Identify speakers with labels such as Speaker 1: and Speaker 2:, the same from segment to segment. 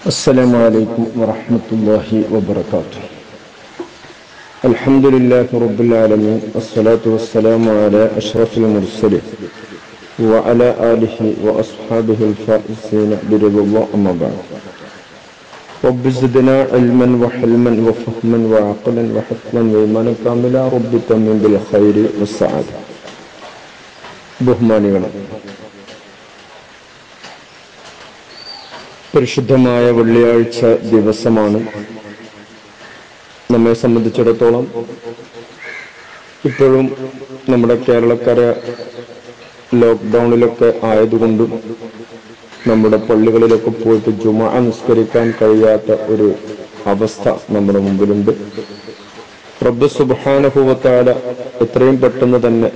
Speaker 1: السلام عليكم ورحمة الله وبركاته الحمد لله رب العالمين والصلاة والسلام على أشرف المرسلين وعلى آله وأصحابه الفائزين برضا الله أما بعد رب زدنا علما وحلما وفهما وعقلا وحفظا وإيمانا كاملا رب تمن بالخير والسعادة ബഹുമാനികളെ പരിശുദ്ധമായ വെള്ളിയാഴ്ച ദിവസമാണ് നമ്മെ സംബന്ധിച്ചിടത്തോളം ഇപ്പോഴും നമ്മുടെ കേരളക്കര ലോക്ക്ഡൗണിലൊക്കെ ആയതുകൊണ്ടും നമ്മുടെ പള്ളികളിലൊക്കെ പോയിട്ട് ജുമ നിസ്കരിക്കാൻ കഴിയാത്ത ഒരു അവസ്ഥ നമ്മുടെ മുമ്പിലുണ്ട് റബ്ബ് സുബാനുഭവത്താല എത്രയും പെട്ടെന്ന് തന്നെ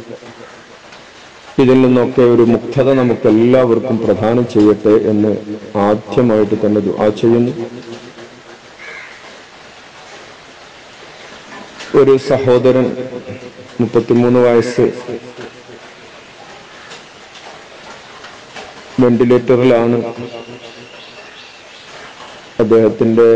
Speaker 1: ഇതിൽ നിന്നൊക്കെ ഒരു മുക്തത നമുക്ക് എല്ലാവർക്കും പ്രദാനം ചെയ്യട്ടെ എന്ന് ആദ്യമായിട്ട് തന്നെ ദുആ ചെയ്യുന്നു ഒരു സഹോദരൻ മുപ്പത്തിമൂന്ന് വയസ്സ് വെന്റിലേറ്ററിലാണ് അദ്ദേഹത്തിന്റെ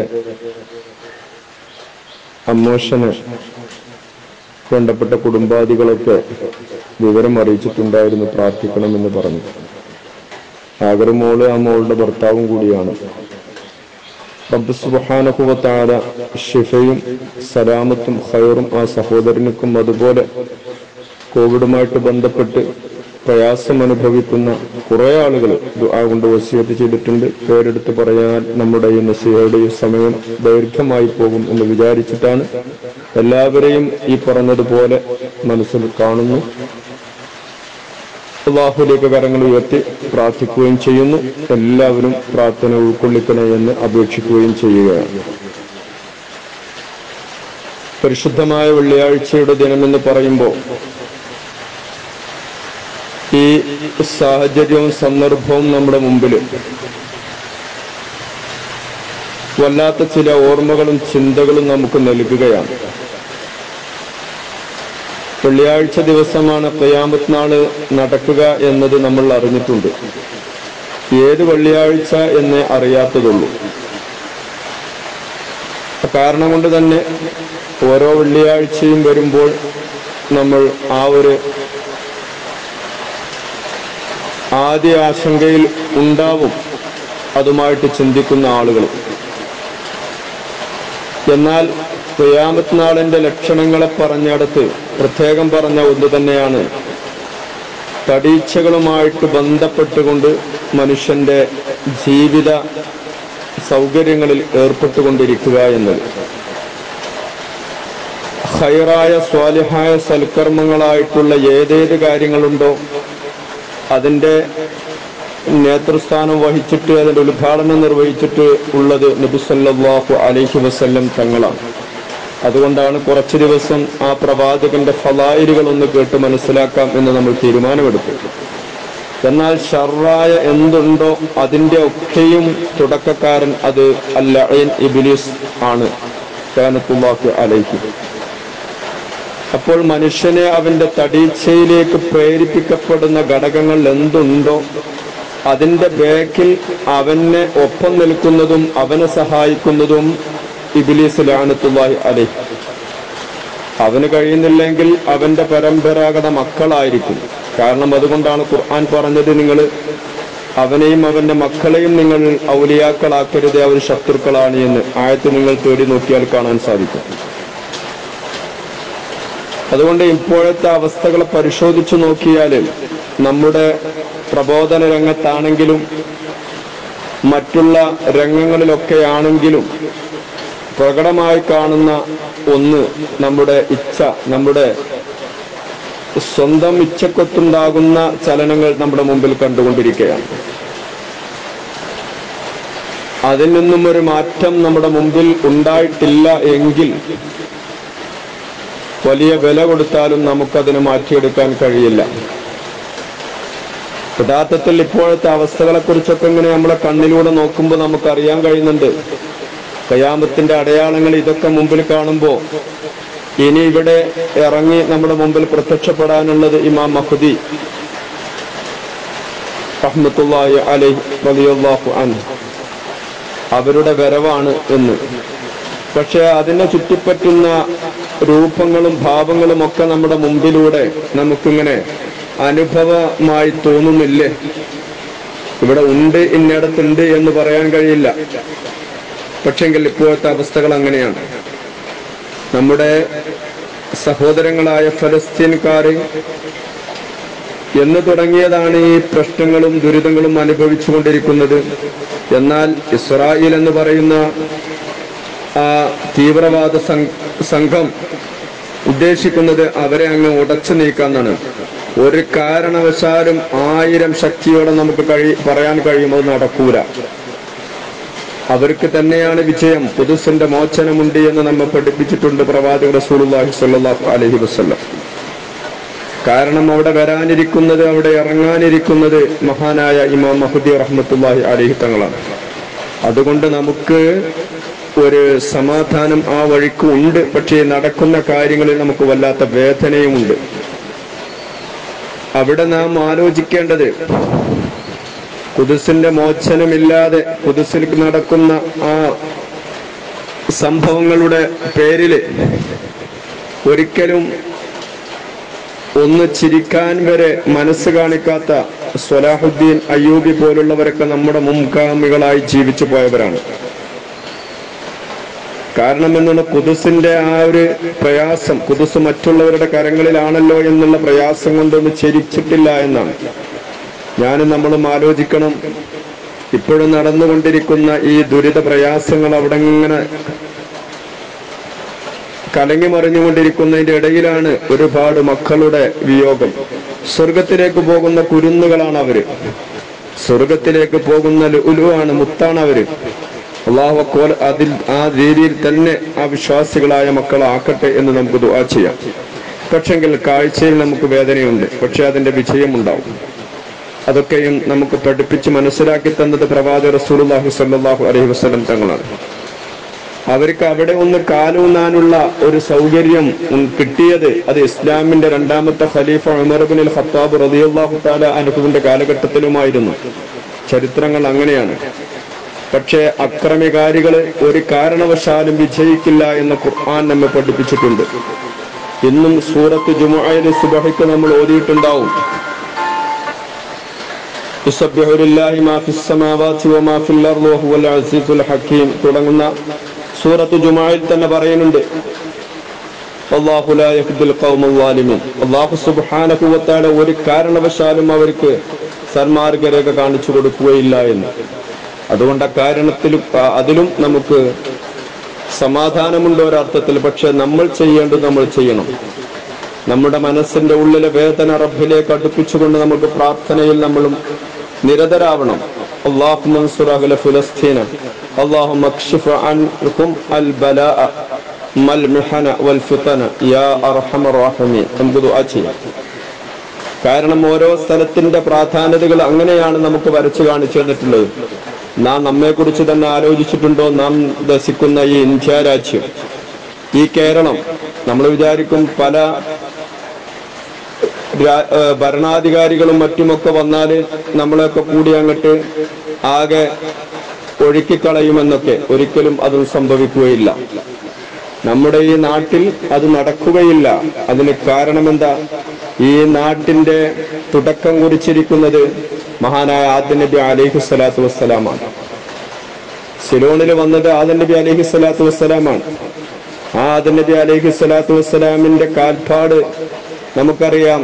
Speaker 1: അമ്മോഷന് വേണ്ടപ്പെട്ട കുടുംബാദികളൊക്കെ വിവരം അറിയിച്ചിട്ടുണ്ടായിരുന്നു പ്രാർത്ഥിക്കണമെന്ന് പറഞ്ഞു ആഗർ മോള് ആ മോളുടെ ഭർത്താവും കൂടിയാണ് റബ്ബ് സുബാനഹുവത്താല ഷിഫയും സലാമത്തും ഖൈറും ആ സഹോദരനുക്കും അതുപോലെ കോവിഡുമായിട്ട് ബന്ധപ്പെട്ട് പ്രയാസം അനുഭവിക്കുന്ന കുറെ ആളുകൾ ദുആ കൊണ്ട് വസിയത്ത് ചെയ്തിട്ടുണ്ട് പേരെടുത്ത് പറയാൻ നമ്മുടെ ഈ നസിഹയുടെ ഈ സമയം ദൈർഘ്യമായി പോകും എന്ന് വിചാരിച്ചിട്ടാണ് എല്ലാവരെയും ഈ പറഞ്ഞതുപോലെ മനസ്സിൽ കാണുന്നു അള്ളാഹുലേക്ക് കരങ്ങൾ ഉയർത്തി പ്രാർത്ഥിക്കുകയും ചെയ്യുന്നു എല്ലാവരും പ്രാർത്ഥന ഉൾക്കൊള്ളിക്കണേ എന്ന് അപേക്ഷിക്കുകയും ചെയ്യുകയാണ് പരിശുദ്ധമായ വെള്ളിയാഴ്ചയുടെ ദിനമെന്ന് പറയുമ്പോൾ ഈ സാഹചര്യവും സന്ദർഭവും നമ്മുടെ മുമ്പിൽ വല്ലാത്ത ചില ഓർമ്മകളും ചിന്തകളും നമുക്ക് നൽകുകയാണ് വെള്ളിയാഴ്ച ദിവസമാണ് കയ്യാമത്ത് നാള് നടക്കുക എന്നത് നമ്മൾ അറിഞ്ഞിട്ടുണ്ട് ഏത് വെള്ളിയാഴ്ച എന്നേ അറിയാത്തതുള്ളൂ കാരണം കൊണ്ട് തന്നെ ഓരോ വെള്ളിയാഴ്ചയും വരുമ്പോൾ നമ്മൾ ആ ഒരു ആദ്യ ആശങ്കയിൽ ഉണ്ടാവും അതുമായിട്ട് ചിന്തിക്കുന്ന ആളുകൾ എന്നാൽ ക്രിയാമത്ത് നാളിന്റെ ലക്ഷണങ്ങളെ പറഞ്ഞിടത്ത് പ്രത്യേകം പറഞ്ഞ ഒന്ന് തന്നെയാണ് തടീച്ചകളുമായിട്ട് ബന്ധപ്പെട്ടുകൊണ്ട് മനുഷ്യന്റെ ജീവിത സൗകര്യങ്ങളിൽ ഏർപ്പെട്ടുകൊണ്ടിരിക്കുക എന്നത് ഹൈറായ സ്വാലിഹായ സൽക്കർമ്മങ്ങളായിട്ടുള്ള ഏതേത് കാര്യങ്ങളുണ്ടോ അതിന്റെ നേതൃസ്ഥാനം വഹിച്ചിട്ട് അതിന്റെ ഉദ്ഘാടനം നിർവഹിച്ചിട്ട് ഉള്ളത് നബിസല്ലാഹു അലൈഹി വസല്ലം തങ്ങളാണ് അതുകൊണ്ടാണ് കുറച്ചു ദിവസം ആ പ്രവാചകന്റെ ഫലായിലുകൾ ഒന്ന് കേട്ട് മനസ്സിലാക്കാം എന്ന് നമ്മൾ തീരുമാനമെടുത്തു എന്നാൽ ഷർറായ എന്തുണ്ടോ അതിന്റെ ഒക്കെയും തുടക്കക്കാരൻ അത് അല്ലൈൻ ഇബിലിസ് ആണ് കാനത്തുള്ളാഹു അലൈഹി അപ്പോൾ മനുഷ്യനെ അവന്റെ തടീച്ചയിലേക്ക് പ്രേരിപ്പിക്കപ്പെടുന്ന ഘടകങ്ങൾ എന്തുണ്ടോ അതിന്റെ ബേക്കിൽ അവനെ ഒപ്പം നിൽക്കുന്നതും അവനെ സഹായിക്കുന്നതും ഇബിലീസ് ലാനത്തുള്ളാഹി അലൈ അവന് കഴിയുന്നില്ലെങ്കിൽ അവന്റെ പരമ്പരാഗത മക്കളായിരിക്കും കാരണം അതുകൊണ്ടാണ് ഖുർആൻ പറഞ്ഞത് നിങ്ങൾ അവനെയും അവന്റെ മക്കളെയും നിങ്ങൾ ഔലിയാക്കളാക്കരുത് അവർ ശത്രുക്കളാണ് എന്ന് ആയത്ത് നിങ്ങൾ തേടി നോക്കിയാൽ കാണാൻ സാധിക്കും അതുകൊണ്ട് ഇപ്പോഴത്തെ അവസ്ഥകളെ പരിശോധിച്ചു നോക്കിയാൽ നമ്മുടെ പ്രബോധന രംഗത്താണെങ്കിലും മറ്റുള്ള രംഗങ്ങളിലൊക്കെ ആണെങ്കിലും പ്രകടമായി കാണുന്ന ഒന്ന് നമ്മുടെ ഇച്ഛ നമ്മുടെ സ്വന്തം ഇച്ഛക്കൊത്തുണ്ടാകുന്ന ചലനങ്ങൾ നമ്മുടെ മുമ്പിൽ കണ്ടുകൊണ്ടിരിക്കുകയാണ് അതിൽ നിന്നും ഒരു മാറ്റം നമ്മുടെ മുമ്പിൽ ഉണ്ടായിട്ടില്ല എങ്കിൽ വലിയ വില കൊടുത്താലും നമുക്കതിനെ മാറ്റിയെടുക്കാൻ കഴിയില്ല യഥാർത്ഥത്തിൽ ഇപ്പോഴത്തെ അവസ്ഥകളെ കുറിച്ചൊക്കെ ഇങ്ങനെ നമ്മളെ കണ്ണിലൂടെ നോക്കുമ്പോൾ നമുക്ക് അറിയാൻ കഴിയുന്നുണ്ട് കയാമത്തിന്റെ അടയാളങ്ങൾ ഇതൊക്കെ മുമ്പിൽ കാണുമ്പോൾ ഇനി ഇവിടെ ഇറങ്ങി നമ്മുടെ മുമ്പിൽ പ്രത്യക്ഷപ്പെടാനുള്ളത് ഇമാം മഹുദി റഹ്മത്തുള്ളാഹി അലൈഹി റളിയല്ലാഹു അൻഹു അവരുടെ വരവാണ് എന്ന് പക്ഷെ അതിനെ ചുറ്റിപ്പറ്റുന്ന രൂപങ്ങളും ഭാവങ്ങളും ഒക്കെ നമ്മുടെ മുമ്പിലൂടെ നമുക്കിങ്ങനെ അനുഭവമായി തോന്നുന്നില്ലേ ഇവിടെ ഉണ്ട് ഇന്നിടത്തുണ്ട് എന്ന് പറയാൻ കഴിയില്ല പക്ഷെങ്കിൽ ഇപ്പോഴത്തെ അവസ്ഥകൾ അങ്ങനെയാണ് നമ്മുടെ സഹോദരങ്ങളായ ഫലസ്തീൻകാര് എന്ന് തുടങ്ങിയതാണ് ഈ പ്രശ്നങ്ങളും ദുരിതങ്ങളും അനുഭവിച്ചു കൊണ്ടിരിക്കുന്നത് എന്നാൽ ഇസ്രായേൽ എന്ന് പറയുന്ന ആ തീവ്രവാദ സം- സംഘം ഉദ്ദേശിക്കുന്നത് അവരെ അങ്ങ് ഉടച്ചു നീക്കാന്നാണ് ഒരു കാരണവശാലും ആയിരം ശക്തിയോടെ നമുക്ക് കഴി പറയാൻ കഴിയുമോ നടക്കൂല അവർക്ക് തന്നെയാണ് വിജയം പുതുസിന്റെ മോചനമുണ്ട് എന്ന് നമ്മെ പഠിപ്പിച്ചിട്ടുണ്ട് പ്രവാചക റസൂലുള്ളാഹി സ്വല്ലല്ലാഹു അലൈഹി വസല്ലം കാരണം അവിടെ വരാനിരിക്കുന്നത് അവിടെ ഇറങ്ങാനിരിക്കുന്നത് മഹാനായ ഇമാം മഹദി റഹ്മത്തുള്ളാഹി അലൈഹി തങ്ങളാണ് അതുകൊണ്ട് നമുക്ക് ഒരു സമാധാനം ആ വഴിക്ക് ഉണ്ട് പക്ഷേ നടക്കുന്ന കാര്യങ്ങളിൽ നമുക്ക് വല്ലാത്ത വേദനയുമുണ്ട് അവിടെ നാം ആലോചിക്കേണ്ടത് കുതിസിന്റെ മോചനമില്ലാതെ കുതിസിൽ നടക്കുന്ന ആ സംഭവങ്ങളുടെ പേരില് ഒരിക്കലും ഒന്ന് ചിരിക്കാൻ വരെ മനസ്സ് കാണിക്കാത്ത സ്വലാഹുദ്ദീൻ അയ്യൂബി പോലുള്ളവരൊക്കെ നമ്മുടെ മുൻഗാമികളായി ജീവിച്ചു പോയവരാണ് കാരണം എന്താണ് കുതുസിന്റെ ആ ഒരു പ്രയാസം കുതുസ് മറ്റുള്ളവരുടെ കരങ്ങളിലാണല്ലോ എന്നുള്ള പ്രയാസം കൊണ്ടൊന്ന് ചിരിച്ചിട്ടില്ല എന്നാണ് ഞാനും നമ്മളും ആലോചിക്കണം ഇപ്പോഴും നടന്നുകൊണ്ടിരിക്കുന്ന ഈ ദുരിത പ്രയാസങ്ങൾ അവിടെ ഇങ്ങനെ കലങ്ങി മറിഞ്ഞുകൊണ്ടിരിക്കുന്നതിന്റെ ഇടയിലാണ് ഒരുപാട് മക്കളുടെ വിയോഗം സ്വർഗത്തിലേക്ക് പോകുന്ന കുരുന്നുകളാണ് അവര് സ്വർഗത്തിലേക്ക് പോകുന്ന ലുലുവാണ് മുത്താണ് അവര് അള്ളാഹു അക്കോൽ അതിൽ ആ രീതിയിൽ തന്നെ ആ വിശ്വാസികളായ മക്കളാക്കട്ടെ എന്ന് നമുക്ക് ദുആ ചെയ്യാം പക്ഷെങ്കിൽ കാഴ്ചയിൽ നമുക്ക് വേദനയുണ്ട് പക്ഷെ അതിന്റെ വിജയമുണ്ടാവും അതൊക്കെയും നമുക്ക് പഠിപ്പിച്ച് മനസ്സിലാക്കി തന്നത് പ്രവാചക റസൂലുള്ളാഹി സ്വല്ലല്ലാഹു അലൈഹി വസല്ലം തങ്ങളാണ് അവർക്ക് അവിടെ ഒന്ന് കാലൂന്നാനുള്ള ഒരു സൗകര്യം ഉം കിട്ടിയത് അത് ഇസ്ലാമിന്റെ രണ്ടാമത്തെ ഖലീഫ ഉമർ ബിൻ അൽ ഖത്താബ് റളിയല്ലാഹു തആല അൻഹുവിന്റെ കാലഘട്ടത്തിലുമായിരുന്നു ചരിത്രങ്ങൾ അങ്ങനെയാണ് പക്ഷേ അക്രമികാരികള് ഒരു കാരണവശാലും വിജയിക്കില്ല എന്ന് ഖുർആൻ നമ്മെ പഠിപ്പിച്ചിട്ടുണ്ട് ഇന്നും സൂറത്ത് ജുമുഅയിലെ സുബഹിക്ക് നമ്മൾ ഓതിയിട്ടുണ്ടാവും يسبح لله ما في السماوات وما في الأرض وهو العزيز الحكيم തുടങ്ങുന്ന സൂറത്ത് ജുമായിൽ തന്നെ പറയുന്നുണ്ട് അള്ളാഹു ലാ യഹ്ദിൽ ഖൗമൽ ളാലിമീൻ അള്ളാഹു സുബ്ഹാനഹു വ തആല ഒരു കാരണവശാലും അവർക്ക് സന്മാർഗരേഖ കാണിച്ചു കൊടുക്കുകയില്ല എന്ന് അതുകൊണ്ട് ആ കാരണത്തിലും ആ- അതിലും നമുക്ക് സമാധാനമുണ്ട് ഒരർത്ഥത്തിൽ പക്ഷെ നമ്മൾ ചെയ്യേണ്ടത് നമ്മൾ ചെയ്യണം നമ്മുടെ മനസ്സിന്റെ ഉള്ളിലെ വേദന റബ്ബിലേക്ക് അടുപ്പിച്ചുകൊണ്ട് നമുക്ക് പ്രാർത്ഥനയിൽ നമ്മളും നിരതരാവണം അള്ളാഹു മൻസുർ അഹ്ല ഫിലസ്തീന അള്ളാഹു മക്ഷിഫ് അൻഹും അൽ ബലാഅ മൽ മിഹന വൽ ഫിതന യാ അർഹമർ റഹീമീൻ നമുക്ക് ദുആ ചെയ്യാം കാരണം ഓരോ സ്ഥലത്തിന്റെ പ്രാധാന്യതകൾ അങ്ങനെയാണ് നമുക്ക് വരച്ചു കാണിച്ചു തന്നിട്ടുള്ളത് നാം നമ്മെ കുറിച്ച് തന്നെ ആലോചിച്ചിട്ടുണ്ടോ നാം ദസിക്കുന്ന ഈ ഇന്ത്യ രാജ്യം ഈ കേരളം നമ്മൾ വിചാരിക്കും പല രാ- ഏഹ് ഭരണാധികാരികളും മറ്റുമൊക്കെ വന്നാൽ നമ്മളെയൊക്കെ കൂടി അങ്ങോട്ട് ആകെ ഒഴുക്കിക്കളയുമെന്നൊക്കെ ഒരിക്കലും അത് സംഭവിക്കുകയില്ല നമ്മുടെ ഈ നാട്ടിൽ അത് നടക്കുകയില്ല അതിന് കാരണം എന്താ ഈ നാട്ടിന്റെ തുടക്കം കുറിച്ചിരിക്കുന്നത് മഹാനായ ആദ്യ നബി അലൈഹി സ്വലാത്തു വസ്സലാമാണ് സിലോണിൽ വന്നത് ആദ്യ നബി അലൈഹി സ്വലാത്തു വസ്സലാമാണ് ആ ആദ്യ നബി അലൈഹി സ്വലാത്തു വസ്സലാമിന്റെ കാൽപ്പാട് നമുക്കറിയാം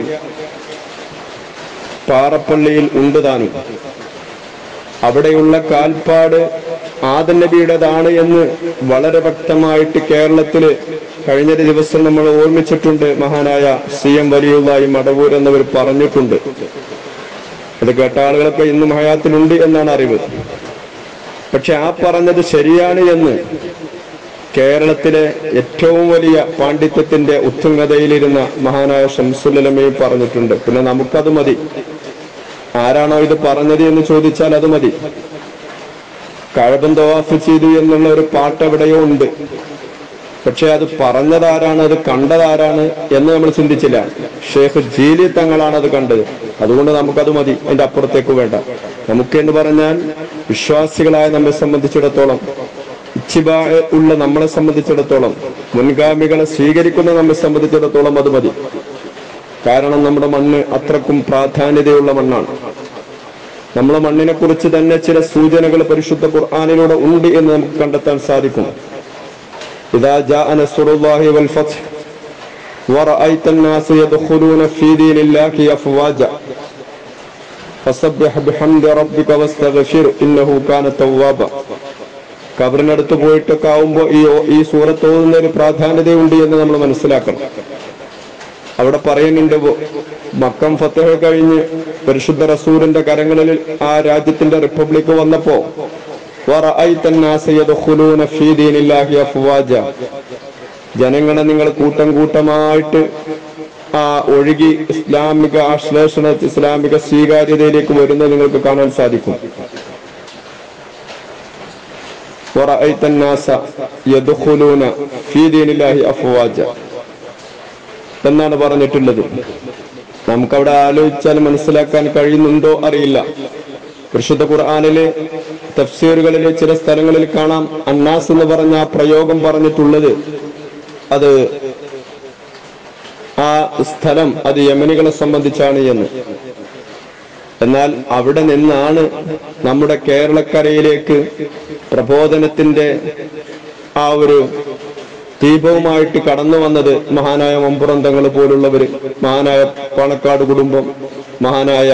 Speaker 1: പാറപ്പള്ളിയിൽ ഉണ്ട് താനും അവിടെയുള്ള കാൽപ്പാട് ആദം നബിയുടേതാണ് എന്ന് വളരെ വ്യക്തമായിട്ട് കേരളത്തില് കഴിഞ്ഞൊരു ദിവസം നമ്മൾ ഓർമ്മിച്ചിട്ടുണ്ട് മഹാനായ സി എം വലിയുള്ളായി മടവൂർ എന്നവർ പറഞ്ഞിട്ടുണ്ട് അത് കേട്ട ആളുകളൊക്കെ ഇന്നും ഹയാത്തിലുണ്ട് എന്നാണ് അറിവ് പക്ഷെ ആ പറഞ്ഞത് ശരിയാണ് എന്ന് കേരളത്തിലെ ഏറ്റവും വലിയ പാണ്ഡിത്യത്തിന്റെ ഉത്തുംഗതയിലിരുന്ന മഹാനായ ഷംസുലമയും പറഞ്ഞിട്ടുണ്ട് പിന്നെ നമുക്കത് മതി ആരാണോ ഇത് പറഞ്ഞത് എന്ന് ചോദിച്ചാൽ അത് മതി കഴബം തവാഫ് ചെയ്തു എന്നുള്ള ഒരു പാട്ട് എവിടെയോ ഉണ്ട് പക്ഷെ അത് പറഞ്ഞതാരാണ് അത് കണ്ടതാരാണ് എന്ന് നമ്മൾ ചിന്തിച്ചില്ല ഷേഖ് ജീലി തങ്ങളാണ് അത് കണ്ടത് അതുകൊണ്ട് നമുക്കത് മതി അതിന്റെ അപ്പുറത്തേക്ക് വേണ്ട നമുക്ക് എന്ന് പറഞ്ഞാൽ വിശ്വാസികളായ നമ്മെ സംബന്ധിച്ചിടത്തോളം ഇച്ചിബാ ഉള്ള നമ്മളെ സംബന്ധിച്ചിടത്തോളം മുൻഗാമികളെ സ്വീകരിക്കുന്ന നമ്മെ സംബന്ധിച്ചിടത്തോളം അത് മതി കാരണം നമ്മുടെ മണ്ണ് അത്രക്കും പ്രാധാന്യതയുള്ള മണ്ണാണ് നമ്മളെ മണ്ണിനെ കുറിച്ച് തന്നെ ചില സൂചനകൾ പരിശുദ്ധ ഖുർആാനിലൂടെ ഉണ്ട് എന്ന് നമുക്ക് കണ്ടെത്താൻ സാധിക്കും إذا جاء نصر الله والفتح ورأيت الناس يدخلون في دين الله أفواجا فسبح بحمد ربك واستغفر إنه كان توابا കബറിനടുത്ത് പോയിട്ടൊക്കെ ആവുമ്പോൾ ഈ ഈ സൂറത്ത് ഓതുന്ന ഒരു പ്രാധാന്യതയുണ്ട് എന്ന് നമ്മൾ മനസ്സിലാക്കണം അവിടെ പറയുന്നുണ്ട് മക്കം ഫത്തഹ കഴിഞ്ഞ് പരിശുദ്ധ റസൂലിന്റെ കരങ്ങളിൽ ആ രാജ്യത്തിന്റെ റിപ്പബ്ലിക് വന്നപ്പോ ജനങ്ങളെ നിങ്ങൾ കൂട്ടം കൂട്ടമായിട്ട് ആ ഒഴുകി ഇസ്ലാമിക ആശ്ലേഷണ ഇസ്ലാമിക സ്വീകാര്യതയിലേക്ക് വരുന്നത് നിങ്ങൾക്ക് കാണാൻ സാധിക്കും എന്നാണ് പറഞ്ഞിട്ടുള്ളത് നമുക്കവിടെ ആലോചിച്ചാൽ മനസ്സിലാക്കാൻ കഴിയുന്നുണ്ടോ അറിയില്ല പരിശുദ്ധ ഖുർആാനിലെ തഫ്സീറുകളിലെ ചില സ്ഥലങ്ങളിൽ കാണാം അന്നാസ് എന്ന് പറഞ്ഞ ആ പ്രയോഗം പറഞ്ഞിട്ടുള്ളത് അത് ആ സ്ഥലം അത് യമനികളെ സംബന്ധിച്ചാണ് എന്ന് എന്നാൽ അവിടെ നിന്നാണ് നമ്മുടെ കേരളക്കരയിലേക്ക് പ്രബോധനത്തിന്റെ ആ ഒരു ദീപവുമായിട്ട് കടന്നു വന്നത് മഹാനായ മമ്പുറന്തങ്ങൾ പോലുള്ളവര് മഹാനായ പാണക്കാട് കുടുംബം മഹാനായ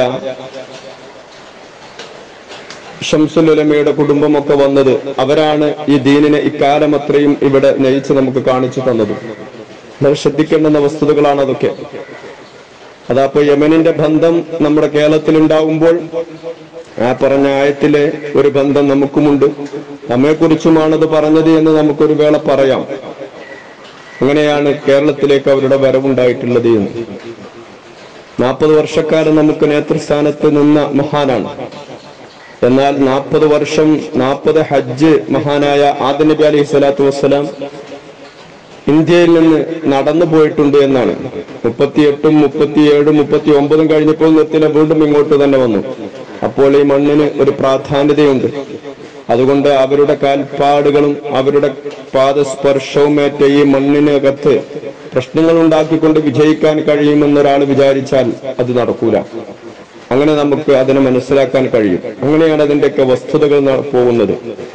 Speaker 1: ഷംസുലുലമയുടെ കുടുംബമൊക്കെ വന്നത് അവരാണ് ഈ ദീനിനെ ഇക്കാലം അത്രയും ഇവിടെ നയിച്ച് നമുക്ക് കാണിച്ചു തന്നത് നമ്മൾ ശ്രദ്ധിക്കേണ്ടുന്ന വസ്തുതകളാണ് അതൊക്കെ അതപ്പോ യമനിന്റെ ബന്ധം നമ്മുടെ കേരളത്തിൽ ഉണ്ടാവുമ്പോൾ ആ പറഞ്ഞ ആയത്തിലെ ഒരു ബന്ധം നമുക്കുമുണ്ട് നമ്മെക്കുറിച്ചുമാണത് പറഞ്ഞത് എന്ന് നമുക്കൊരു വേള പറയാം അങ്ങനെയാണ് കേരളത്തിലേക്ക് അവരുടെ വരവുണ്ടായിട്ടുള്ളത് എന്ന് നാൽപ്പത് വർഷക്കാലം നമുക്ക് നേതൃസ്ഥാനത്ത് നിന്ന മഹാനാണ് എന്നാൽ നാൽപ്പത് വർഷം നാൽപ്പത് ഹജ്ജ് മഹാനായ ആദ നബി അലൈഹി സ്വലാത്തു വസ്സലാം ഇന്ത്യയിൽ നിന്ന് നടന്നു പോയിട്ടുണ്ട് എന്നാണ് മുപ്പത്തിയെട്ടും മുപ്പത്തിയേഴും മുപ്പത്തി ഒമ്പതും കഴിഞ്ഞപ്പോൾ നിർത്തിന വീണ്ടും ഇങ്ങോട്ട് തന്നെ വന്നു അപ്പോൾ ഈ മണ്ണിന് ഒരു പ്രാധാന്യതയുണ്ട് അതുകൊണ്ട് അവരുടെ കാൽപ്പാടുകളും അവരുടെ പാദസ്പർശവുമേറ്റ ഈ മണ്ണിനകത്ത് പ്രശ്നങ്ങൾ ഉണ്ടാക്കിക്കൊണ്ട് വിജയിക്കാൻ കഴിയുമെന്നൊരാൾ വിചാരിച്ചാൽ അത് നടക്കൂല അങ്ങനെ നമുക്ക് അതിനെ മനസ്സിലാക്കാൻ കഴിയും അങ്ങനെയാണ് അതിന്റെയൊക്കെ വസ്തുതകൾ ന- പോകുന്നത്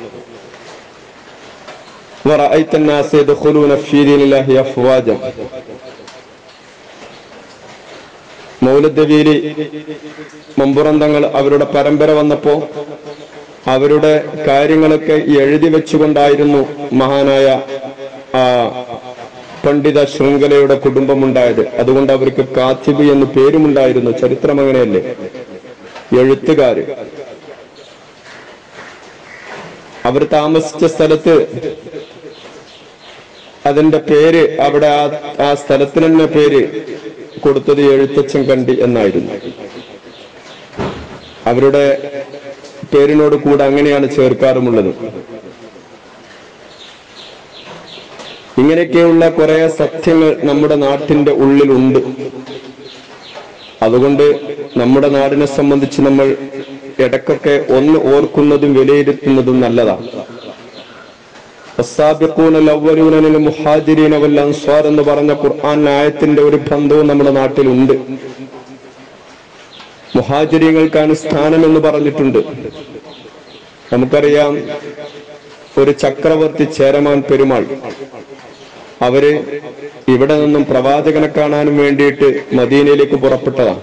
Speaker 1: ورأيت الناس يدخلون في دين الله أفواجا മൗലദ്ദവീലി മമ്പുറന്തങ്ങൾ അവരുടെ പരമ്പര വന്നപ്പോ അവരുടെ കാര്യങ്ങളൊക്കെ എഴുതി വെച്ചുകൊണ്ടായിരുന്നു മഹാനായ ആ പണ്ഡിത ശൃംഖലയുടെ കുടുംബമുണ്ടായത് അതുകൊണ്ട് അവർക്ക് കാത്തിബ് എന്ന് പേരുമുണ്ടായിരുന്നു ചരിത്രം അങ്ങനെയല്ലേ എഴുത്തുകാര് അവർ താമസിച്ച സ്ഥലത്ത് അതിന്റെ പേര് അവിടെ ആ ആ സ്ഥലത്തിന് തന്നെ പേര് കൊടുത്തത് എഴുത്തച്ഛൻ കണ്ടി എന്നായിരുന്നു അവരുടെ പേരിനോട് കൂടെ അങ്ങനെയാണ് ചേർക്കാറുമുള്ളത് ഇങ്ങനെയൊക്കെയുള്ള കുറെ സത്യങ്ങൾ നമ്മുടെ നാട്ടിന്റെ ഉള്ളിലുണ്ട് അതുകൊണ്ട് നമ്മുടെ നാടിനെ സംബന്ധിച്ച് നമ്മൾ ഇടക്കൊക്കെ ഒന്ന് ഓർക്കുന്നതും വിലയിരുത്തുന്നതും നല്ലതാണ് والسابقون الأولون من المهاجرين والأنصار എന്ന് പറഞ്ഞ ഖുർആൻ ആയത്തിന്റെ ഒരു ബന്ധവും നമ്മുടെ നാട്ടിലുണ്ട് മുഹാജിരിങ്ങൾക്കാണ് സ്ഥാനം എന്ന് പറഞ്ഞിട്ടുണ്ട് നമുക്കറിയാം ഒരു ചക്രവർത്തി ചേരമാൻ പെരുമാൾ അവര് ഇവിടെ നിന്നും പ്രവാചകനെ കാണാനും വേണ്ടിയിട്ട് മദീനയിലേക്ക് പുറപ്പെട്ടതാണ്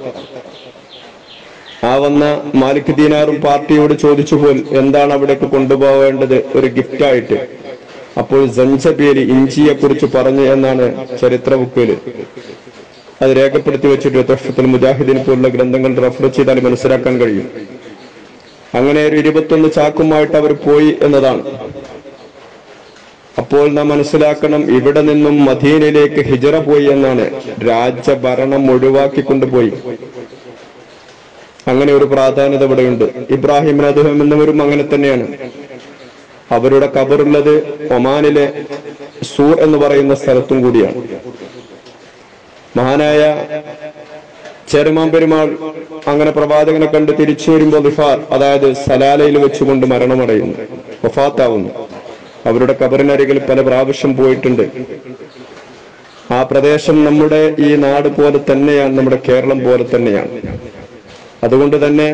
Speaker 1: ആ വന്ന മാലിക് ദീനാറും പാർട്ടിയോട് ചോദിച്ചു പോൽ എന്താണ് അവിടേക്ക് കൊണ്ടുപോവേണ്ടത് ഒരു ഗിഫ്റ്റായിട്ട് അപ്പോൾ സഞ്ചബിയലി ഇഞ്ചിയെ കുറിച്ച് പറഞ്ഞു എന്നാണ് ചരിത്ര ബുക്കില് അത് രേഖപ്പെടുത്തി വെച്ചിട്ട് തൊഷത്തുൽ മുജാഹിദിനെ പോലുള്ള ഗ്രന്ഥങ്ങൾ റെഫർ ചെയ്താൽ മനസ്സിലാക്കാൻ കഴിയും അങ്ങനെ ഒരു ഇരുപത്തൊന്ന് ചാക്കുമായിട്ട് അവർ പോയി എന്നതാണ് അപ്പോൾ നാം മനസ്സിലാക്കണം ഇവിടെ നിന്നും മദീനയിലേക്ക് ഹിജറ പോയി എന്നാണ് രാജ്യഭരണം ഒഴിവാക്കിക്കൊണ്ടുപോയി അങ്ങനെ ഒരു പ്രാധാന്യത ഇവിടെയുണ്ട് ഇബ്രാഹിം അദ്ദേഹം എന്നിവരും അങ്ങനെ തന്നെയാണ് അവരുടെ കബറുള്ളത് ഒമാനിലെ സൂർ എന്ന് പറയുന്ന സ്ഥലത്തും കൂടിയാണ് മഹാനായ ചേരുമാൻ പെരുമാൾ അങ്ങനെ പ്രവാചകനെ കണ്ട് തിരിച്ചു വരുമ്പോൾ ദിഫാർ അതായത് സലാലയിൽ വെച്ചുകൊണ്ട് മരണമടയുന്നു വഫാത്താവുന്നു അവരുടെ കബറിനരികിൽ പല പ്രാവശ്യം പോയിട്ടുണ്ട് ആ പ്രദേശം നമ്മുടെ ഈ നാട് പോലെ തന്നെയാണ് നമ്മുടെ കേരളം പോലെ തന്നെയാണ് അതുകൊണ്ട് തന്നെ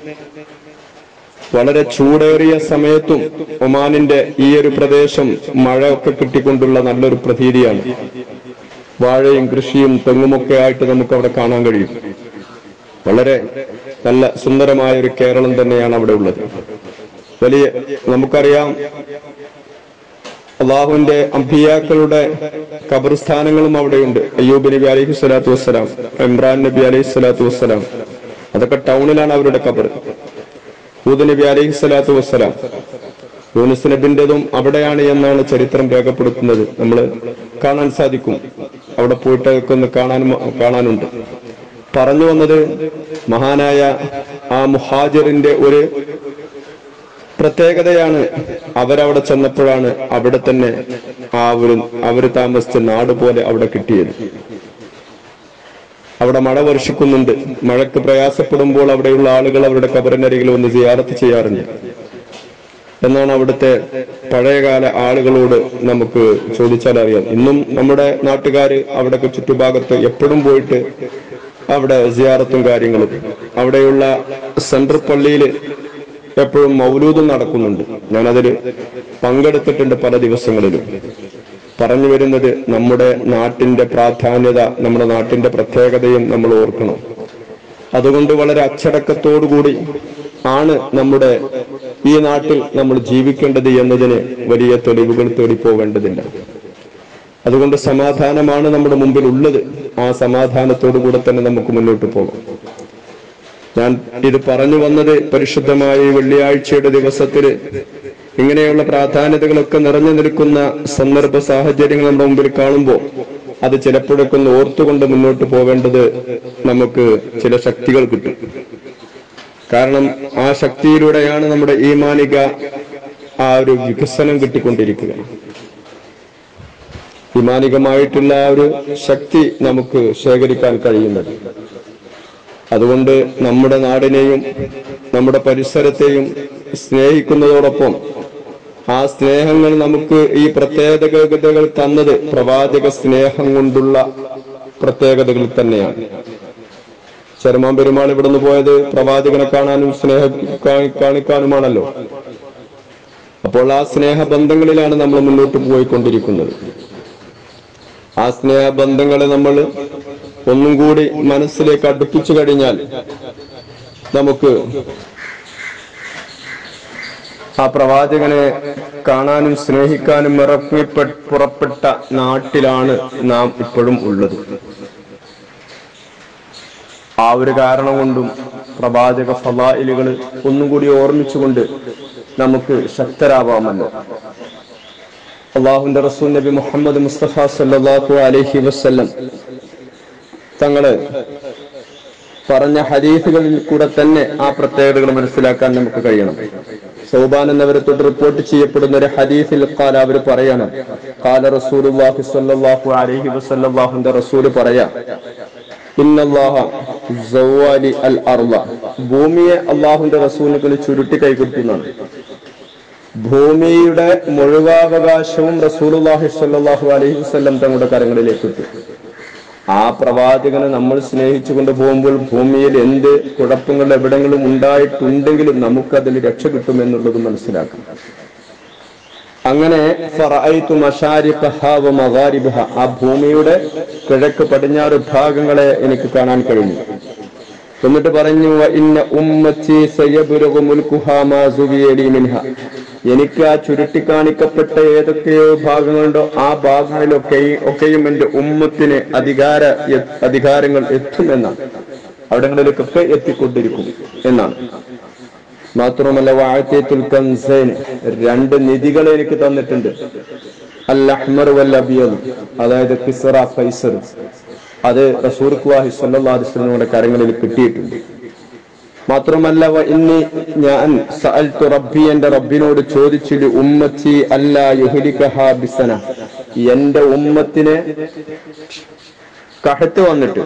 Speaker 1: വളരെ ചൂടേറിയ സമയത്തും ഒമാനിന്റെ ഈ ഒരു പ്രദേശം മഴ ഒക്കെ കിട്ടിക്കൊണ്ടുള്ള നല്ലൊരു പ്രതീതിയാണ് വാഴയും കൃഷിയും തെങ്ങുമൊക്കെ ആയിട്ട് നമുക്ക് അവിടെ കാണാൻ കഴിയും വളരെ നല്ല സുന്ദരമായ ഒരു കേരളം തന്നെയാണ് അവിടെ ഉള്ളത് വലിയ നമുക്കറിയാം അള്ളാഹുവിന്റെ അമ്പിയാക്കളുടെ ഖബർസ്ഥാനങ്ങളും അവിടെയുണ്ട് അയ്യൂബ് നബി അലൈഹി സ്വലാത്തു വസ്സലാം ഇമ്രാൻ നബി അലൈഹി സ്വലാത്തു വസ്സലാം അതൊക്കെ ടൗണിലാണ് അവരുടെ ഖബർ ഹൂദ് നബി അലൈഹി സ്വലാത്തു വസ്സലാം യൂനിസ് നബിന്റെതും അവിടെയാണ് എന്നാണ് ചരിത്രം രേഖപ്പെടുത്തുന്നത് നമ്മൾ കാണാൻ സാധിക്കും അവിടെ പോയിട്ട് അതൊക്കെ ഒന്ന് കാണാനും കാണാനുണ്ട് പറഞ്ഞു വന്നത് മഹാനായ ആ മുഹാജിറിന്റെ ഒരു പ്രത്യേകതയാണ് അവരവിടെ ചെന്നപ്പോഴാണ് അവിടെ തന്നെ ആ ഒരു അവര് താമസിച്ച നാട് പോലെ അവിടെ കിട്ടിയത് അവിടെ മഴ വർഷിക്കുന്നുണ്ട് മഴയ്ക്ക് പ്രയാസപ്പെടുമ്പോൾ അവിടെയുള്ള ആളുകൾ അവരുടെ കബറിനരികിൽ വന്ന് സിയാറത്ത് ചെയ്യാറുണ്ട് എന്നാണ് അവിടുത്തെ പഴയകാല ആളുകളോട് നമുക്ക് ചോദിച്ചാൽ അറിയാം ഇന്നും നമ്മുടെ നാട്ടുകാര് അവിടെയൊക്കെ ചുറ്റുഭാഗത്ത് എപ്പോഴും പോയിട്ട് അവിടെ സിയാറത്തും കാര്യങ്ങളും അവിടെയുള്ള സെൻട്രൽ പള്ളിയിൽ എപ്പോഴും മൗലൂദും നടക്കുന്നുണ്ട് ഞാനതിൽ പങ്കെടുത്തിട്ടുണ്ട് പല ദിവസങ്ങളിലും പറഞ്ഞു വരുന്നത് നമ്മുടെ നാട്ടിന്റെ പ്രാധാന്യത നമ്മുടെ നാട്ടിന്റെ പ്രത്യേകതയും നമ്മൾ ഓർക്കണം അതുകൊണ്ട് വളരെ അച്ചടക്കത്തോടുകൂടി ആണ് നമ്മുടെ ഈ നാട്ടിൽ നമ്മൾ ജീവിക്കേണ്ടത് എന്നതിന് വലിയ തെളിവുകൾ തേടി പോവേണ്ടതില്ല അതുകൊണ്ട് സമാധാനമാണ് നമ്മുടെ മുമ്പിൽ ഉള്ളത് ആ സമാധാനത്തോടു കൂടെ തന്നെ നമുക്ക് മുന്നോട്ട് പോകാം ഞാൻ ഇത് പറഞ്ഞു വന്നത് പരിശുദ്ധമായ ഈ വെള്ളിയാഴ്ചയുടെ ദിവസത്തില് ഇങ്ങനെയുള്ള പ്രാധാന്യതകളൊക്കെ നിറഞ്ഞു നിൽക്കുന്ന സന്ദർഭ സാഹചര്യങ്ങൾ നമ്മുടെ മുമ്പിൽ കാണുമ്പോൾ അത് ചിലപ്പോഴൊക്കെ ഒന്ന് ഓർത്തുകൊണ്ട് മുന്നോട്ട് പോവേണ്ടത് നമുക്ക് ചില ശക്തികൾ കിട്ടും കാരണം ആ ശക്തിയിലൂടെയാണ് നമ്മുടെ ഈമാനിക ആ ഒരു വികസനം കിട്ടിക്കൊണ്ടിരിക്കുക ഈമാനികമായിട്ടുള്ള ആ ഒരു ശക്തി നമുക്ക് ശേഖരിക്കാൻ കഴിയുന്നത് അതുകൊണ്ട് നമ്മുടെ നാടിനെയും നമ്മുടെ പരിസരത്തെയും സ്നേഹിക്കുന്നതോടൊപ്പം ആ സ്നേഹങ്ങൾ നമുക്ക് ഈ പ്രത്യേകതകൾ തന്നത് പ്രവാചക സ്നേഹം കൊണ്ടുള്ള പ്രത്യേകതകൾ തന്നെയാണ് ചരമാൻ പെരുമാൾ ഇവിടുന്ന് പോയത് പ്രവാചകനെ കാണാനും സ്നേഹ കാണി- കാണിക്കാനുമാണല്ലോ അപ്പോൾ ആ സ്നേഹബന്ധങ്ങളിലാണ് നമ്മൾ മുന്നോട്ട് പോയിക്കൊണ്ടിരിക്കുന്നത് ആ സ്നേഹബന്ധങ്ങളെ നമ്മൾ ഒന്നും കൂടി മനസ്സിലേക്ക് അടുപ്പിച്ചു കഴിഞ്ഞാൽ നമുക്ക് ആ പ്രവാചകനെ കാണാനും സ്നേഹിക്കാനും ഇറങ്ങിപ്പെ പുറപ്പെട്ട നാട്ടിലാണ് നാം ഇപ്പോഴും ഉള്ളത് ആ ഒരു കാരണം കൊണ്ടും പ്രവാചക ഫലായിലുകൾ ഒന്നും കൂടി ഓർമ്മിച്ചുകൊണ്ട് നമുക്ക് ശക്തരാവാമല്ലോ അള്ളാഹുന്റെ റസൂൽ നബി മുഹമ്മദ് മുസ്തഫ സല്ലല്ലാഹു അലൈഹി വസല്ലം തങ്ങള് പറഞ്ഞ ഹദീസുകളിൽ കൂടെ തന്നെ ആ പ്രത്യേകതകൾ മനസ്സിലാക്കാൻ നമുക്ക് കഴിയണം സൗബാൻ എന്നവരെ തൊട്ട് റിപ്പോർട്ട് ചെയ്യപ്പെടുന്ന ഒരു ഹദീസിൽ കാല അവർ പറയാണ് കാല റസൂലുള്ളാഹി സ്വല്ലല്ലാഹു അലൈഹി വസല്ലം അല്ലാഹുവിന്റെ റസൂല് പറയാ ഇന്നല്ലാഹ സവ്വാലി അൽ അർള ഭൂമിയെ അള്ളാഹുന്റെ റസൂലുകൾ ചുരുട്ടി കൈകൊടുക്കുന്നതാണ് ഭൂമിയുടെ മുഴുവാവകാശവും റസൂലുള്ളാഹി സ്വല്ലല്ലാഹു അലൈഹി വസല്ലം തങ്ങളുടെ കരങ്ങളിലേക്ക് ഇട്ടു ആ പ്രവാചകനെ നമ്മൾ സ്നേഹിച്ചുകൊണ്ട് പോകുമ്പോൾ ഭൂമിയിൽ എന്ത് കുഴപ്പങ്ങൾ എവിടെങ്കിലും ഉണ്ടായിട്ടുണ്ടെങ്കിലും നമുക്കതിൽ രക്ഷ കിട്ടുമെന്നുള്ളത് മനസ്സിലാക്കാം അങ്ങനെ ഫറഅയ്തു മശാരിഖഹാ വ മഗാരിബഹ. ആ ഭൂമിയുടെ കിഴക്ക് പടിഞ്ഞാറ് ഭാഗങ്ങളെ എനിക്ക് കാണാൻ കഴിഞ്ഞു എന്നിട്ട് പറഞ്ഞു "വ ഇന്ന ഉമ്മത്തി സയബ്ലുഗു മുൽക്കുഹാ മാ സുബിയലി മിൻഹ." എനിക്ക് ആ ചുരുട്ടിക്കാണിക്കപ്പെട്ട ഏതൊക്കെയോ ഭാഗങ്ങളുണ്ടോ ആ ഭാഗങ്ങളിലൊക്കെ ഒക്കെയും എന്റെ ഉമ്മത്തിന് അധികാര എ- അധികാരങ്ങൾ എത്തുമെന്നാണ് അവിടങ്ങളിലേക്കൊക്കെ എത്തിക്കൊണ്ടിരിക്കും എന്നാണ് മാത്രമല്ല വാഴത്തേത്തുൽ കൻസൈൻ രണ്ട് നിധികളെ എനിക്ക് തന്നിട്ടുണ്ട് അൽ അഹ്മർ വൽ അബിയൽ അതായത് കിസറ ഫൈസർ അത് റസൂർഖ്വാഹി സല്ലാസ്ലമിയുടെ കരങ്ങളിൽ കിട്ടിയിട്ടുണ്ട് മാത്രമല്ല വ ഇന്നി ഞാൻ സഅൽതു റബ്ബി എന്റെ റബ്ബിനോട് ചോദിച്ചിട്ട് ഉമ്മത്തി അല്ലാ യുഹ്ലികഹാ ബിസന എന്റെ ഉമ്മത്തിന് കഹത്ത് വന്നിട്ട്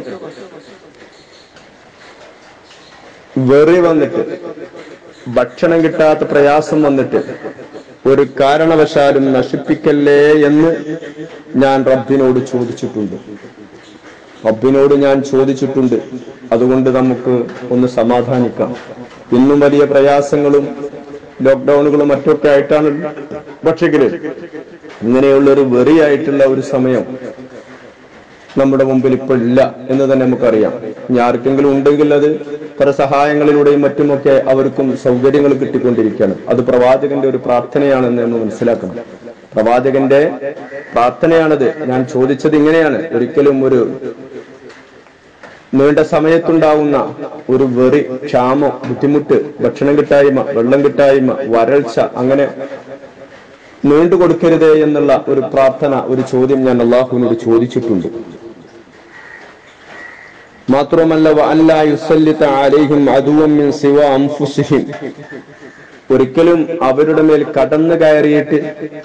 Speaker 1: വെറി വന്നിട്ട് ഭക്ഷണം കിട്ടാത്ത പ്രയാസം വന്നിട്ട് ഒരു കാരണവശാലും നശിപ്പിക്കല്ലേ എന്ന് ഞാൻ റബ്ബിനോട് ചോദിച്ചിട്ടുണ്ട് റബ്ബിനോട് ഞാൻ ചോദിച്ചിട്ടുണ്ട് അതുകൊണ്ട് നമുക്ക് ഒന്ന് സമാധാനിക്കാം ഇന്നും വലിയ പ്രയാസങ്ങളും ലോക്ക്ഡൌണുകളും മറ്റൊക്കെ ആയിട്ടാണ് പക്ഷെങ്കില് ഇങ്ങനെയുള്ള ഒരു വെറിയായിട്ടുള്ള ഒരു സമയം നമ്മുടെ മുമ്പിൽ ഇപ്പോൾ ഇല്ല എന്ന് തന്നെ നമുക്കറിയാം ഇനി ആർക്കെങ്കിലും ഉണ്ടെങ്കിൽ അത് പല സഹായങ്ങളിലൂടെയും മറ്റുമൊക്കെ അവർക്കും സൗകര്യങ്ങൾ കിട്ടിക്കൊണ്ടിരിക്കുകയാണ് അത് പ്രവാചകന്റെ ഒരു പ്രാർത്ഥനയാണെന്ന് നമ്മൾ മനസ്സിലാക്കണം പ്രവാചകന്റെ പ്രാർത്ഥനയാണത് ഞാൻ ചോദിച്ചത് ഇങ്ങനെയാണ് ഒരിക്കലും ഒരു നീണ്ട സമയത്തുണ്ടാവുന്ന ഒരു വെറി ക്ഷാമം ബുദ്ധിമുട്ട് ഭക്ഷണം കിട്ടായ്മ വെള്ളം കിട്ടായ്മ വരൾച്ച അങ്ങനെ നീണ്ടു കൊടുക്കരുതേ എന്നുള്ള ഒരു പ്രാർത്ഥന ഒരു ചോദ്യം ഞാൻ അള്ളാഹുവിനോട് ചോദിച്ചിട്ടുണ്ട് മാത്രമല്ല വഅല്ല യുസല്ലിത അലൈഹിം അദുവൻ മിൻ സിവ അൻഫുസിഹിം ഒരിക്കലും അവരുടെ മേൽ കടന്നു കയറിയിട്ട്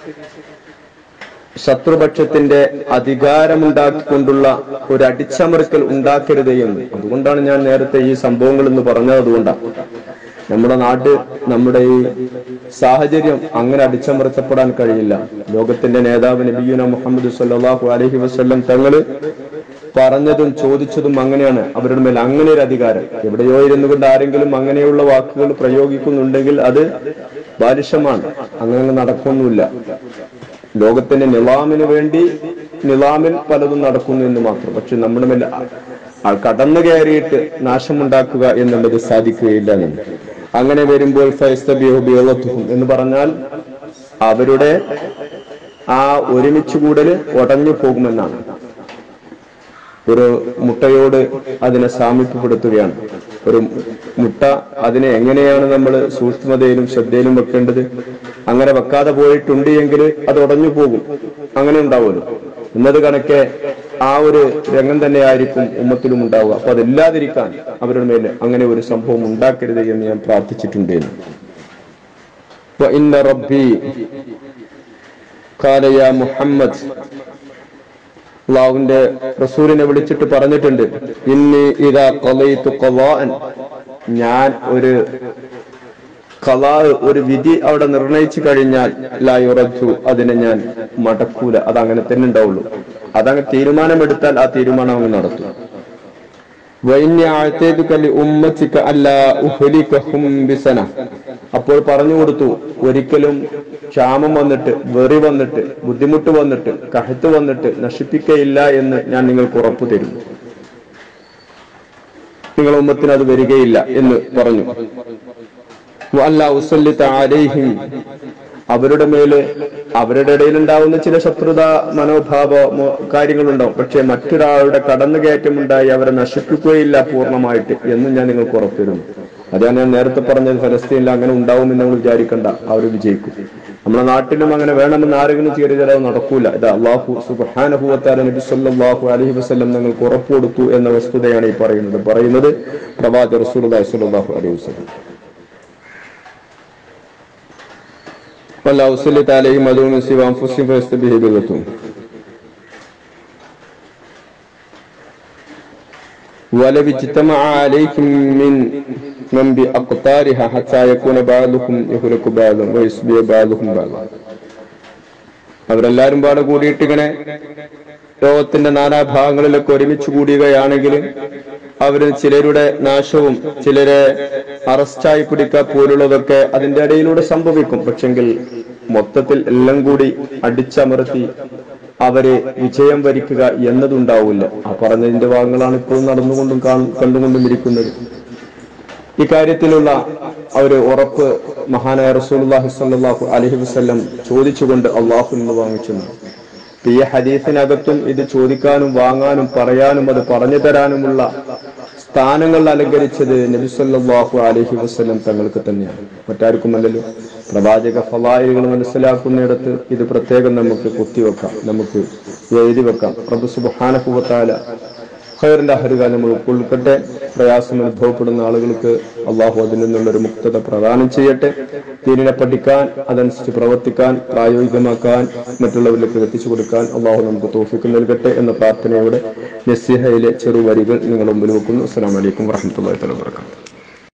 Speaker 1: ശത്രുപക്ഷത്തിന്റെ അധികാരമുണ്ടാക്കിക്കൊണ്ടുള്ള ഒരു അടിച്ചമർക്കൽ ഉണ്ടാക്കരുത് എന്ന് അതുകൊണ്ടാണ് ഞാൻ നേരത്തെ ഈ സംഭവങ്ങൾ എന്ന് പറഞ്ഞത് അതുകൊണ്ടാണ് നമ്മുടെ നാട് നമ്മുടെ ഈ സാഹചര്യം അങ്ങനെ അടിച്ചമർത്തപ്പെടാൻ കഴിയില്ല ലോകത്തിന്റെ നേതാവ് നബിയുന മുഹമ്മദ് സല്ലാഹു അലഹി വസ്ല്ലം തങ്ങള് പറഞ്ഞതും ചോദിച്ചതും അങ്ങനെയാണ് അവരുടെ മേൽ അങ്ങനെ ഒരു അധികാരം എവിടെയോ ഇരുന്നു കൊണ്ട് ആരെങ്കിലും അങ്ങനെയുള്ള വാക്കുകൾ പ്രയോഗിക്കുന്നുണ്ടെങ്കിൽ അത് ബാലിഷമാണ് അങ്ങനെ നടക്കൊന്നുമില്ല ലോകത്തിന്റെ നിലാമിന് വേണ്ടി നിലാമിൽ പലതും നടക്കുന്നു എന്ന് മാത്രം പക്ഷെ നമ്മുടെ മേൽ ആ കടന്നു കയറിയിട്ട് നാശമുണ്ടാക്കുക എന്നുള്ളത് സാധിക്കുകയില്ല എന്ന് അങ്ങനെ വരുമ്പോൾ ഫൈസ്തബിഹുബിഹും എന്ന് പറഞ്ഞാൽ അവരുടെ ആ ഒരുമിച്ച് കൂടല് ഉടഞ്ഞു പോകുമെന്നാണ് ഒരു മുട്ടയോട് അതിനെ സാമീപ്യപ്പെടുത്തുകയാണ് ഒരു മുട്ട അതിനെ എങ്ങനെയാണ് നമ്മൾ സൂക്ഷ്മതയിലും ശ്രദ്ധയിലും വെക്കേണ്ടത് അങ്ങനെ വെക്കാതെ പോയിട്ടുണ്ട് എങ്കിൽ അത് ഉടഞ്ഞു പോകും അങ്ങനെ ഉണ്ടാവുമല്ലോ എന്നത് കണക്കെ ആ ഒരു രംഗം തന്നെ ആയിരിക്കും ഉമ്മത്തിലും ഉണ്ടാവുക അപ്പൊ അതില്ലാതിരിക്കാൻ അവരുടെ മേൽ അങ്ങനെ ഒരു സംഭവം ഉണ്ടാക്കരുത് എന്ന് ഞാൻ പ്രാർത്ഥിച്ചിട്ടുണ്ട് എന്ന് وإن ربي قال يا محمد അള്ളാഹുവിന്റെ റസൂലിനെ വിളിച്ചിട്ട് പറഞ്ഞിട്ടുണ്ട് ഇന്നി ഇതാ ഖളൈതു ഖളാഅൻ ഞാൻ ഒരു ഖലാ ഒരു വിധി അവിടെ നിർണയിച്ചു കഴിഞ്ഞാൽ ലാ യുറജു അതിനെ ഞാൻ മടക്കൂല അത് അങ്ങനെ തന്നെ ഉണ്ടാവുള്ളൂ അതങ്ങ് തീരുമാനമെടുത്താൽ ആ തീരുമാനം അങ്ങ് നടത്തും വൈന്യ ആഴ്ത്തേതുക ഉമ്മച്ചിക്ക അല്ല ഉഹ്ലിക്കഹും ബിസന അപ്പോൾ പറഞ്ഞു കൊടുത്തു ഒരിക്കലും ക്ഷാമം വന്നിട്ട് വെറി വന്നിട്ട് ബുദ്ധിമുട്ട് വന്നിട്ട് കഹത്ത് വന്നിട്ട് നശിപ്പിക്കയില്ല എന്ന് ഞാൻ നിങ്ങൾക്ക് ഉറപ്പു തരും നിങ്ങൾ ഉമ്മത്തിന് അത് വരികയില്ല എന്ന് പറഞ്ഞു അല്ല ഉസല്ലിത്ത അലൈഹിം അവരുടെ മേല് അവരുടെ ഇടയിൽ ഉണ്ടാവുന്ന ചില ശത്രുത മനോഭാവ മോ- കാര്യങ്ങളുണ്ടാവും പക്ഷെ മറ്റൊരാളുടെ കടന്നുകയറ്റം ഉണ്ടായി അവരെ നശിപ്പിക്കുകയില്ല പൂർണ്ണമായിട്ട് എന്ന് ഞാൻ നിങ്ങൾക്ക് ഉറപ്പിരുന്നു അതാണ് ഞാൻ നേരത്തെ പറഞ്ഞത് ഫലസ്തീനിൽ അങ്ങനെ ഉണ്ടാവുമെന്ന് നമ്മൾ വിചാരിക്കണ്ട അവർ വിജയിക്കും നമ്മുടെ നാട്ടിലും അങ്ങനെ വേണമെന്ന് ആരെങ്കിലും ചെയ്താൽ അത് നടക്കൂല ഇത് അള്ളാഹു സുബാനഹുവത്താല നബി സല്ലല്ലാഹു അലൈഹി വസല്ലം നിങ്ങൾക്ക് ഉറപ്പ് കൊടുത്തു എന്ന വസ്തുതയാണ് ഈ പറയുന്നത് പറയുന്നത് പ്രവാചക റസൂലുള്ളാഹി സ്വല്ലല്ലാഹു അലൈഹി വസല്ലം ولا أسلط عليهم عدو من سوى أنفسهم فيستبيه بذاتهم ولو اجتمع عليكم من من بأقطارها حتى يكون بعضكم يهلك بعضا ويسبي بعضكم بعضا അവരെല്ലാരും പാടെ കൂടിയിട്ട് ഇങ്ങനെ ലോകത്തിന്റെ നാനാഭാഗങ്ങളിലൊക്കെ ഒരുമിച്ച് കൂടുകയാണെങ്കിൽ അവര് ചിലരുടെ നാശവും ചിലരെ അറസ്റ്റായി പിടിക്കുക പോലുള്ളതൊക്കെ അതിന്റെ ഇടയിലൂടെ സംഭവിക്കും പക്ഷെങ്കിൽ മൊത്തത്തിൽ എല്ലാം കൂടി അടിച്ചമർത്തി അവരെ വിജയം വരിക്കുക എന്നതുണ്ടാവില്ല ആ പറഞ്ഞതിന്റെ ഭാഗങ്ങളാണ് ഇപ്പോഴും നടന്നുകൊണ്ടും കാണ- കണ്ടുകൊണ്ടും ഇരിക്കുന്നത് ഇക്കാര്യത്തിലുള്ള ആ ഒരു ഉറപ്പ് മഹാനായ റസൂലുള്ളാഹി സ്വല്ലല്ലാഹു അലൈഹി വസല്ലം ചോദിച്ചുകൊണ്ട് അള്ളാഹു നിന്ന് വാങ്ങിച്ചു ഇപ്പൊ ഈ ഹദീസിനകത്തും ഇത് ചോദിക്കാനും വാങ്ങാനും പറയാനും അത് പറഞ്ഞു തരാനുമുള്ള സ്ഥാനങ്ങൾ അലങ്കരിച്ചത് നബി സല്ലല്ലാഹു അലൈഹി വസല്ലം തങ്ങൾക്ക് തന്നെയാണ് മറ്റാർക്കുമല്ലല്ലോ പ്രവാചക ഫലായികൾ മനസ്സിലാക്കുന്നിടത്ത് ഇത് പ്രത്യേകം നമുക്ക് കുത്തിവെക്കാം നമുക്ക് എഴുതി വെക്കാം പ്രഭു സുബ്ഹാനഹു വതആല ഖൈറിന്റെ അഹരുകാലം നമ്മൾ ഉൾക്കൊള്ളട്ടെ പ്രയാസം അനുഭവപ്പെടുന്ന ആളുകൾക്ക് അള്ളാഹു അതിൽ നിന്നുള്ളൊരു മുക്തത പ്രദാനം ചെയ്യട്ടെ ദീനിനെ പഠിക്കാൻ അതനുസരിച്ച് പ്രവർത്തിക്കാൻ പ്രായോഗികമാക്കാൻ മറ്റുള്ളവരിലേക്ക് എത്തിച്ചു കൊടുക്കാൻ അള്ളാഹു നമുക്ക് തോഫിക്ക് നൽകട്ടെ എന്ന പ്രാർത്ഥനയോടെ നസിഹയിലെ ചെറുവരികൾ നിങ്ങൾ മുമ്പിൽ വെക്കുന്നു അസ്സാം വലൈക്കും വാഹമത്തല്ലാ വാബർക്കാത്തു